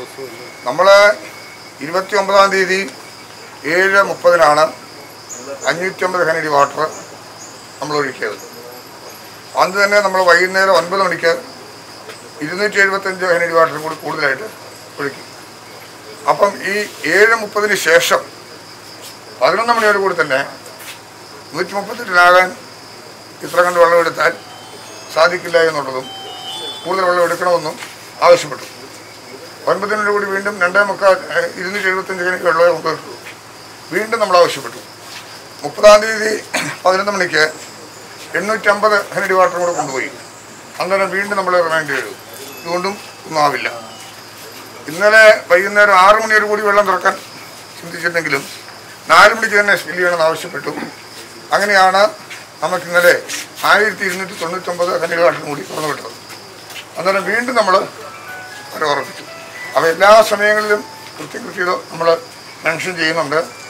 നമ്മൾ ഇരുപത്തി ഒമ്പതാം തീയതി ഏഴ് മുപ്പതിനാണ് അഞ്ഞൂറ്റമ്പത് ഖനഡി വാട്ടർ നമ്മൾ ഒഴുക്കിയത് അന്ന് തന്നെ നമ്മൾ വൈകുന്നേരം ഒൻപത് മണിക്ക് ഇരുന്നൂറ്റി എഴുപത്തഞ്ച് ഖനഡി വാട്ടർ കൂടി കൂടുതലായിട്ട് ഒഴുക്കി അപ്പം ഈ ഏഴ് മുപ്പതിന് ശേഷം പതിനൊന്ന് മണിയോട് കൂടി തന്നെ നൂറ്റി മുപ്പത്തെട്ടിനാകാൻ ഇത്ര കണ്ട് വെള്ളം എടുത്താൽ സാധിക്കില്ല എന്നുള്ളതും കൂടുതൽ വെള്ളം എടുക്കണമെന്നും ആവശ്യപ്പെട്ടു ഒൻപതിനോട് കൂടി വീണ്ടും രണ്ടേ മുക്കാൽ ഏഹ്, ഇരുന്നൂറ്റി എഴുപത്തഞ്ച് കണക്ക് വെള്ളമേ കൊണ്ടുവരുള്ളൂ വീണ്ടും നമ്മൾ ആവശ്യപ്പെട്ടു മുപ്പതാം തീയതി പതിനൊന്ന് മണിക്ക് എണ്ണൂറ്റമ്പത് ഹെനഡി വാട്ടറും കൂടെ കൊണ്ടുപോയി അന്നേരം വീണ്ടും നമ്മൾ റിമൈൻഡ് ചെയ്തു ഇതുകൊണ്ടും ഒന്നും ആവില്ല ഇന്നലെ വൈകുന്നേരം ആറ് മണിയോട് കൂടി വെള്ളം തുറക്കാൻ ചിന്തിച്ചിരുന്നെങ്കിലും നാല് മണിക്ക് തന്നെ സ്പിൽ ചെയ്യണമെന്ന് ആവശ്യപ്പെട്ടു അങ്ങനെയാണ് നമുക്ക് ഇന്നലെ ആയിരത്തി ഇരുന്നൂറ്റി തൊണ്ണൂറ്റൊമ്പത് ഹെനഡി വാട്ടറും കൂടി തുറന്നു വിട്ടത് അന്നേരം വീണ്ടും നമ്മൾ അത് ഉറപ്പിച്ചു അപ്പോൾ എല്ലാ സമയങ്ങളിലും കൃത്യം കൃത്യം നമ്മൾ മെൻഷൻ ചെയ്യുന്നുണ്ട്